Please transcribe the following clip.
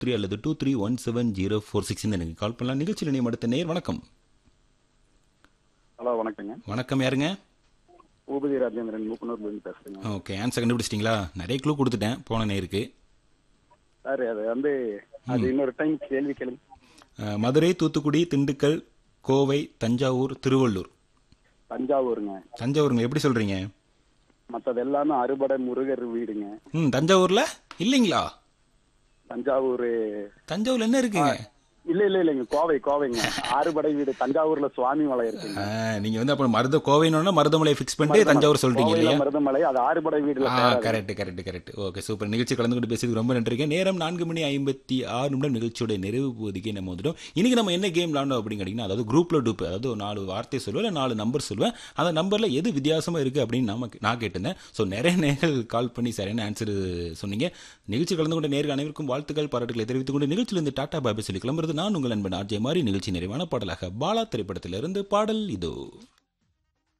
Three அல்லது two three one seven zero four six இந்த எனக்கு கால் பண்ணலாம் நிகழ்ச்சியில் இணையம் அடுத்த நேர் வணக்கம் ஹலோ வணக்கங்க வணக்கம் யாருங்க பூபதி ராஜேந்திரன் மூக்கனூர்லேருந்து பேசுறேங்க ஓகே ஆன்சர் கண்டுபிடிச்சிட்டிங்களா நிறைய க்ளூ கொடுத்துட்டேன் போன நேருக்கு சார் அது வந்து அது இன்னொரு டைம் கேள்வி கேளுங்க அஹ், மதுரை தூத்துக்குடி திண்டுக்கல் கோவை தஞ்சாவூர் திருவள்ளூர் தஞ்சாவூருங்க தஞ்சாவூருங்க எப்படி சொல்றீங்க மற்றது எல்லாமே அறுபடை முருகர் வீடுங்க ம் தஞ்சாவூர்ல இல்லைங்களா தஞ்சாவூர் தஞ்சாவூர்ல என்ன இருக்குங்க இல்ல இல்ல இல்லைங்க கோவை கோவைங்க ஆறுபடை வீடு தஞ்சாவூர்ல சுவாமி மலை இருக்குங்க ஆ, நீங்க வந்து அப்ப மருத கோவைன்னு மருதமலை ஃபிக்ஸ் பண்ணிட்டு தஞ்சாவூர் சொல்றீங்க கோவையில இல்லையா மருதமலை அது ஆறுபடை வீடுல ஆ சேராது. Correct correct correct okay super நிகழ்ச்சி கலந்து கொண்டு பேசுறதுக்கு ரொம்ப நன்றிங்க நேரம் நான்கு மணி ஐம்பத்தி ஆறு நிமிடம் நிகழ்ச்சியோட நிறைவு பகுதிக்கு நம்ம வந்துட்டோம் இன்னைக்கு நம்ம என்ன கேம் விளாண்டோம் அப்படின்னு கேட்டீங்கன்னா அதாவது குரூப்ல டூப் அதாவது ஒரு நாலு வார்த்தை சொல்லுவேன் இல்லை நாலு நம்பர் சொல்லுவேன் அந்த நம்பர்ல எது வித்தியாசமா இருக்கு அப்படின்னு நமக்கு நான் கேட்டிருந்தேன் ஸோ நிறைய நேர்கள் கால் பண்ணி சரியான ஆன்சர் சொன்னீங்க நிகழ்ச்சி கலந்து கொண்ட நேர்கள் அனைவருக்கும் வாழ்த்துக்கள் பாராட்டுகளை தெரிவித்துக் கொண்டு நிகழ்ச்சியிலிருந்து டாடா பாபி சொல்லி கிளம்புறது நான் உங்கள் நண்பன் ஆர்ஜே மாதிரி நிகழ்ச்சி நிறைவான பாடலாக பாலா திரைப்படத்திலிருந்து பாடல் இதோ